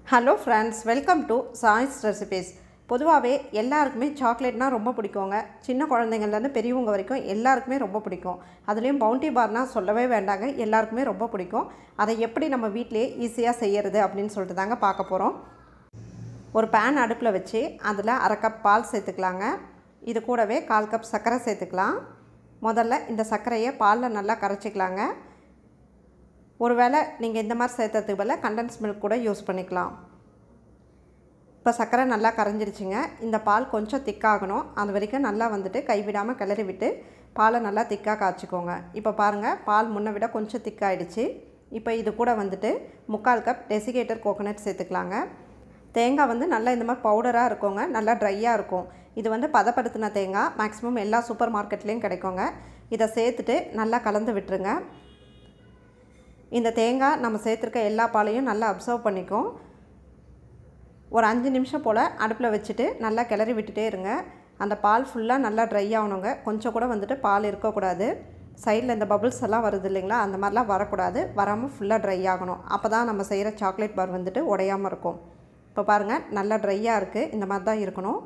hello friends welcome to choice recipes பொதுவாகவே எல்லாருக்குமே சாக்லேட்னால் ரொம்ப பிடிக்குங்க சின்ன குழந்தைங்கள்லேருந்து பெரியவங்க வரைக்கும் எல்லாருக்குமே ரொம்ப பிடிக்கும் அதுலேயும் பவுண்டி பார்னால் சொல்லவே வேண்டாங்க எல்லாருக்குமே ரொம்ப பிடிக்கும் அதை எப்படி நம்ம வீட்டிலேயே ஈஸியாக செய்யறது அப்படின்னு சொல்லிட்டு தாங்க பார்க்க போகிறோம் ஒரு பேன் அடுப்பில் வச்சு அதில் அரை கப் பால் சேர்த்துக்கலாங்க இது கூடவே கால் கப் சர்க்கரை சேர்த்துக்கலாம் முதல்ல இந்த சர்க்கரையை பாலில் நல்லா கரைச்சிக்கலாங்க ஒருவேளை நீங்கள் இந்த மாதிரி சேர்த்ததுக்கு பதிலாக கண்டன்ஸ் மில்க் கூட யூஸ் பண்ணிக்கலாம் இப்போ சர்க்கரை நல்லா கரைஞ்சிருச்சுங்க இந்த பால் கொஞ்சம் திக்காகணும் அது வரைக்கும் நல்லா வந்துட்டு கைவிடாமல் கிளறி விட்டு பாலை நல்லா திக்காக காய்ச்சிக்கோங்க இப்போ பாருங்கள் பால் முன்ன விட கொஞ்சம் திக்காயிடுச்சு இப்போ இது கூட வந்துட்டு முக்கால் கப் டெசிகேட்டர் கோகோனட் சேர்த்துக்கலாங்க தேங்காய் வந்து நல்லா இந்த மாதிரி பவுடராக இருக்குங்க நல்லா ட்ரையாக இருக்கும் இது வந்து பதப்படுத்தின தேங்காய் மேக்ஸிமம் எல்லா சூப்பர் மார்க்கெட்லேயும் கிடைக்குங்க இதை சேர்த்துட்டு நல்லா கலந்து விட்டுருங்க இந்த தேங்காய் நம்ம சேர்த்துருக்க எல்லா பாலையும் நல்லா அப்சர்வ் பண்ணிக்கும் ஒரு அஞ்சு நிமிஷம் போல் அடுப்பில் வச்சுட்டு நல்லா கிளறி விட்டுட்டே இருங்க அந்த பால் ஃபுல்லாக நல்லா ட்ரை ஆகணுங்க கொஞ்சம் கூட வந்துட்டு பால் இருக்கக்கூடாது சைடில் இந்த பபுள்ஸ் எல்லாம் வருது இல்லைங்களா அந்த மாதிரிலாம் வரக்கூடாது வராமல் ஃபுல்லாக ட்ரை ஆகணும் அப்போ தான் நம்ம செய்கிற சாக்லேட் பார் வந்துட்டு உடையாமல் இருக்கும் இப்போ பாருங்கள் நல்லா ட்ரையாக இருக்குது இந்த மாதிரி தான் இருக்கணும்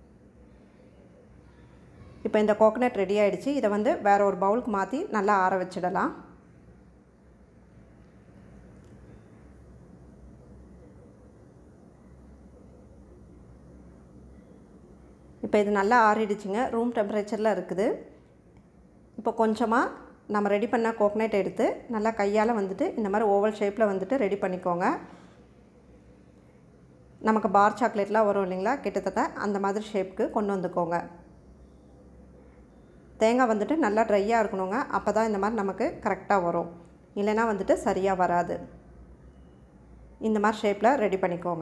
இப்போ இந்த கோகனட் ரெடி ஆகிடுச்சு இதை வந்து வேறு ஒரு பவுலுக்கு மாற்றி நல்லா ஆற வச்சிடலாம் இப்போ இது நல்லா ஆறிடுச்சுங்க ரூம் டெம்பரேச்சரில் இருக்குது இப்போ கொஞ்சமாக நம்ம ரெடி பண்ண கோகனட் எடுத்து நல்லா கையால் வந்துட்டு இந்த மாதிரி ஓவல் ஷேப்பில் வந்துட்டு ரெடி பண்ணிக்கோங்க நமக்கு பார் சாக்லேட்லாம் வரும் இல்லைங்களா கிட்டத்தட்ட அந்த மாதிரி ஷேப்புக்கு கொண்டு வந்துக்கோங்க தேங்காய் வந்துட்டு நல்லா ட்ரையாக இருக்கணுங்க அப்போ தான் இந்த மாதிரி நமக்கு கரெக்டாக வரும் இல்லைனா வந்துட்டு சரியாக வராது இந்த மாதிரி ஷேப்பில் ரெடி பண்ணிக்கோங்க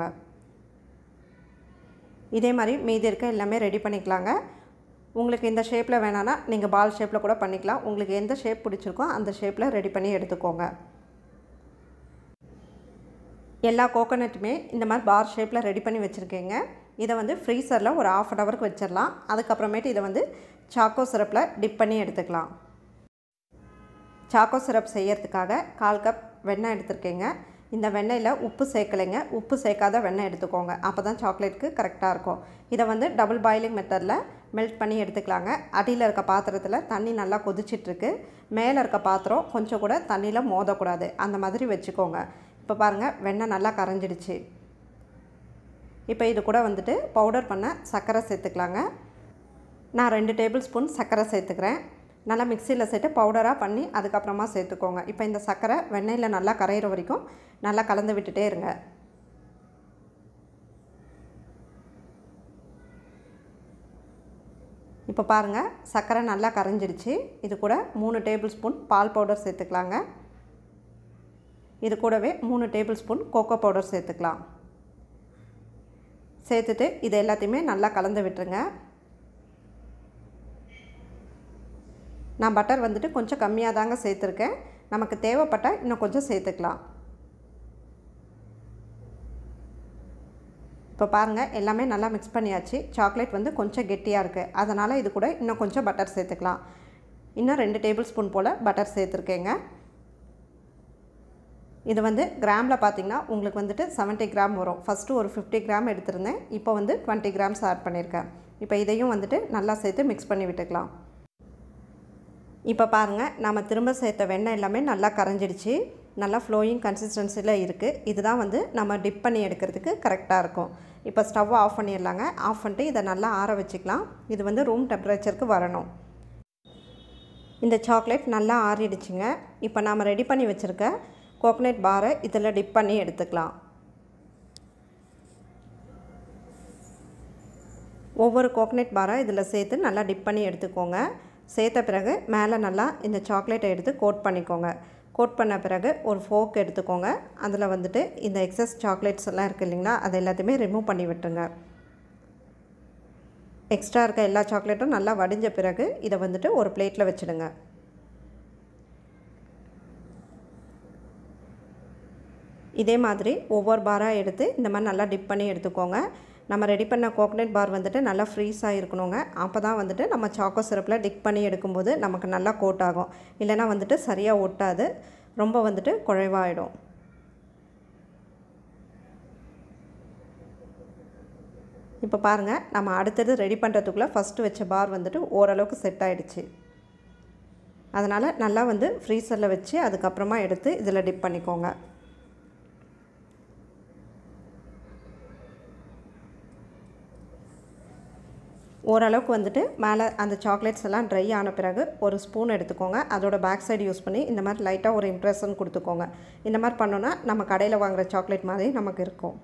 இதே மாதிரி மீதி இருக்க எல்லாமே ரெடி பண்ணிக்கலாங்க உங்களுக்கு இந்த ஷேப்பில் வேணான்னா நீங்கள் பால் ஷேப்பில் கூட பண்ணிக்கலாம் உங்களுக்கு எந்த ஷேப் பிடிச்சிருக்கோ அந்த ஷேப்பில் ரெடி பண்ணி எடுத்துக்கோங்க எல்லா கோகோனட்டுமே இந்த மாதிரி பார் ஷேப்பில் ரெடி பண்ணி வச்சுருக்கேங்க இதை வந்து ஃப்ரீசரில் ஒரு ஆஃப் அன் ஹவருக்கு வச்சிடலாம் அதுக்கப்புறமேட்டு இதை வந்து சாக்கோ சிரப்பில் டிப் பண்ணி எடுத்துக்கலாம் சாக்கோ சிரப் செய்யறதுக்காக கால் கப் வெண்ணெய் எடுத்திருக்கேங்க இந்த வெண்ணெயில் உப்பு சேர்க்கலைங்க உப்பு சேர்க்காத வெண்ணெய் எடுத்துக்கோங்க அப்போ தான் சாக்லேட்டுக்கு கரெக்டாக இருக்கும் இதை வந்து டபுள் பாயிலிங் மெத்தடில் மெல்ட் பண்ணி எடுத்துக்கலாங்க அடியில் இருக்க பாத்திரத்தில் தண்ணி நல்லா கொதிச்சிட்ருக்கு மேலே இருக்க பாத்திரம் கொஞ்சம் கூட தண்ணியில் மோதக்கூடாது அந்த மாதிரி வச்சுக்கோங்க இப்போ பாருங்கள் வெண்ணெய் நல்லா கரைஞ்சிடுச்சு இப்போ இது கூட வந்துட்டு பவுடர் பண்ண சர்க்கரை சேர்த்துக்கலாங்க நான் ரெண்டு டேபிள் ஸ்பூன் சர்க்கரை சேர்த்துக்கிறேன் நல்லா மிக்சியில் சேர்த்து பவுடராக பண்ணி அதுக்கப்புறமா சேர்த்துக்கோங்க இப்போ இந்த சர்க்கரை வெண்ணெயில் நல்லா கரையிற வரைக்கும் நல்லா கலந்து விட்டுட்டே இருங்க இப்போ பாருங்கள் சர்க்கரை நல்லா கரைஞ்சிடுச்சு இது கூட மூணு டேபிள் ஸ்பூன் பால் பவுடர் சேர்த்துக்கலாங்க இது கூடவே மூணு டேபிள் ஸ்பூன் கோகோ பவுடர் சேர்த்துக்கலாம் சேர்த்துட்டு இது எல்லாத்தையுமே நல்லா கலந்து விட்டுருங்க நான் பட்டர் வந்துட்டு கொஞ்சம் கம்மியாக தாங்க சேர்த்துருக்கேன் நமக்கு தேவைப்பட்டால் இன்னும் கொஞ்சம் சேர்த்துக்கலாம் இப்போ பாருங்கள் எல்லாமே நல்லா மிக்ஸ் பண்ணியாச்சு சாக்லேட் வந்து கொஞ்சம் கெட்டியாக இருக்குது அதனால் இது கூட இன்னும் கொஞ்சம் பட்டர் சேர்த்துக்கலாம் இன்னும் ரெண்டு டேபிள் ஸ்பூன் போல் பட்டர் சேர்த்துருக்கேங்க இது வந்து கிராமில் பார்த்திங்கன்னா உங்களுக்கு வந்துட்டு செவன்ட்டி கிராம் வரும் ஃபஸ்ட்டு ஒரு ஃபிஃப்டி கிராம் எடுத்திருந்தேன் இப்போ வந்து டுவெண்ட்டி கிராம்ஸ் ஆட் பண்ணியிருக்கேன் இப்போ இதையும் வந்துட்டு நல்லா சேர்த்து மிக்ஸ் பண்ணி விட்டுக்கலாம் இப்போ பாருங்கள் நம்ம திரும்ப சேர்த்த வெண்ணெய் எல்லாமே நல்லா கரைஞ்சிடுச்சு நல்லா ஃப்ளோயிங் கன்சிஸ்டன்சியில் இருக்குது இதுதான் வந்து நம்ம டிப் பண்ணி எடுக்கிறதுக்கு கரெக்டாக இருக்கும் இப்போ ஸ்டவ்வை ஆஃப் பண்ணிடலாங்க ஆஃப் பண்ணிட்டு இதை நல்லா ஆற வச்சுக்கலாம் இது வந்து ரூம் டெம்பரேச்சருக்கு வரணும் இந்த சாக்லேட் நல்லா ஆறிடுச்சுங்க இப்போ நாம் ரெடி பண்ணி வச்சுருக்க கோகனட் பாரை இதில் டிப் பண்ணி எடுத்துக்கலாம் ஒவ்வொரு கோகனட் பாரை இதில் சேர்த்து நல்லா டிப் பண்ணி எடுத்துக்கோங்க சேர்த்த பிறகு மேலே நல்லா இந்த சாக்லேட்டை எடுத்து கோட் பண்ணிக்கோங்க கோட் பண்ண பிறகு ஒரு ஃபோக் எடுத்துக்கோங்க அதில் வந்துட்டு இந்த எக்ஸஸ் சாக்லேட்ஸ் எல்லாம் இருக்குது இல்லைங்களா அதை எல்லாத்தையுமே ரிமூவ் பண்ணி விட்டுருங்க எக்ஸ்ட்ரா இருக்க எல்லா சாக்லேட்டும் நல்லா வடிஞ்ச பிறகு இதை வந்துட்டு ஒரு பிளேட்டில் வச்சுடுங்க இதே மாதிரி ஒவ்வொரு பாராக எடுத்து இந்த மாதிரி நல்லா டிப் பண்ணி எடுத்துக்கோங்க நம்ம ரெடி பண்ண கோகனட் பார் வந்துட்டு நல்லா ஃப்ரீஸாக இருக்கணுங்க அப்போ தான் வந்துட்டு நம்ம சாக்கோ சிரப்பில் டிக் பண்ணி எடுக்கும்போது நமக்கு நல்லா கோட் ஆகும் இல்லைனா வந்துட்டு சரியாக ஒட்டாது ரொம்ப வந்துட்டு குழைவாயிடும் இப்போ பாருங்கள் நம்ம அடுத்தது ரெடி பண்ணுறதுக்குள்ளே ஃபஸ்ட்டு வச்ச பார் வந்துட்டு ஓரளவுக்கு செட் ஆகிடுச்சு அதனால் நல்லா வந்து ஃப்ரீசரில் வச்சு அதுக்கப்புறமா எடுத்து இதில் டிப் பண்ணிக்கோங்க ஓரளவுக்கு வந்துட்டு மேலே அந்த சாக்லேட்ஸ் எல்லாம் ட்ரை ஆன பிறகு ஒரு ஸ்பூன் எடுத்துக்கோங்க அதோட பேக் சைடு யூஸ் பண்ணி இந்த மாதிரி லைட்டாக ஒரு இம்ப்ரெஷன் கொடுத்துக்கோங்க இந்த மாதிரி பண்ணோன்னா நம்ம கடையில் வாங்குகிற சாக்லேட் மாதிரி நமக்கு இருக்கும்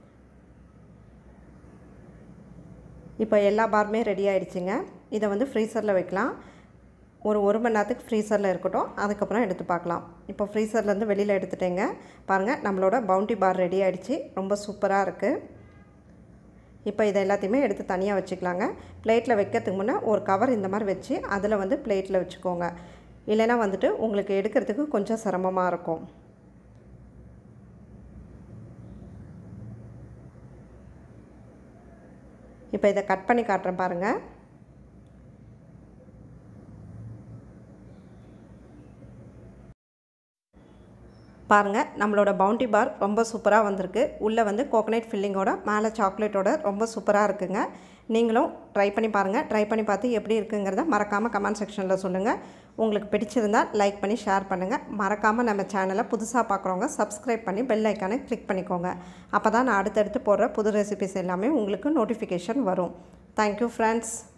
இப்போ எல்லா பாருமே ரெடி ஆகிடுச்சிங்க இதை வந்து ஃப்ரீசரில் வைக்கலாம் ஒரு ஒரு மணி நேரத்துக்கு ஃப்ரீசரில் இருக்கட்டும் அதுக்கப்புறம் எடுத்து பார்க்கலாம் இப்போ ஃப்ரீசர்லேருந்து வெளியில் எடுத்துட்டேங்க பாருங்கள் நம்மளோட பவுண்டி பார் ரெடி ஆகிடுச்சு ரொம்ப சூப்பராக இருக்குது இப்போ இதை எல்லாத்தையுமே எடுத்து தனியாக வச்சுக்கலாங்க பிளேட்டில் வைக்கிறதுக்கு முன்னே ஒரு கவர் இந்த மாதிரி வச்சு அதில் வந்து பிளேட்டில் வச்சுக்கோங்க இல்லைனா வந்துட்டு உங்களுக்கு எடுக்கிறதுக்கு கொஞ்சம் சிரமமாக இருக்கும் இப்போ இதை கட் பண்ணி காட்டுறேன் பாருங்கள் பாருங்கள் நம்மளோட பவுண்டி பார் ரொம்ப சூப்பராக வந்திருக்கு உள்ளே வந்து கோகனட் ஃபில்லிங்கோட மேலே சாக்லேட்டோட ரொம்ப சூப்பராக இருக்குங்க நீங்களும் ட்ரை பண்ணி பாருங்கள் ட்ரை பண்ணி பார்த்து எப்படி இருக்குங்கிறத மறக்காமல் கமெண்ட் செக்ஷனில் சொல்லுங்கள் உங்களுக்கு பிடிச்சிருந்தால் லைக் பண்ணி ஷேர் பண்ணுங்கள் மறக்காமல் நம்ம சேனலை புதுசாக பார்க்குறவங்க சப்ஸ்கிரைப் பண்ணி பெல் ஐக்கானை கிளிக் பண்ணிக்கோங்க அப்போ தான் நான் அடுத்தடுத்து போடுற புது ரெசிபிஸ் எல்லாமே உங்களுக்கு நோட்டிஃபிகேஷன் வரும் தேங்க்யூ ஃப்ரெண்ட்ஸ்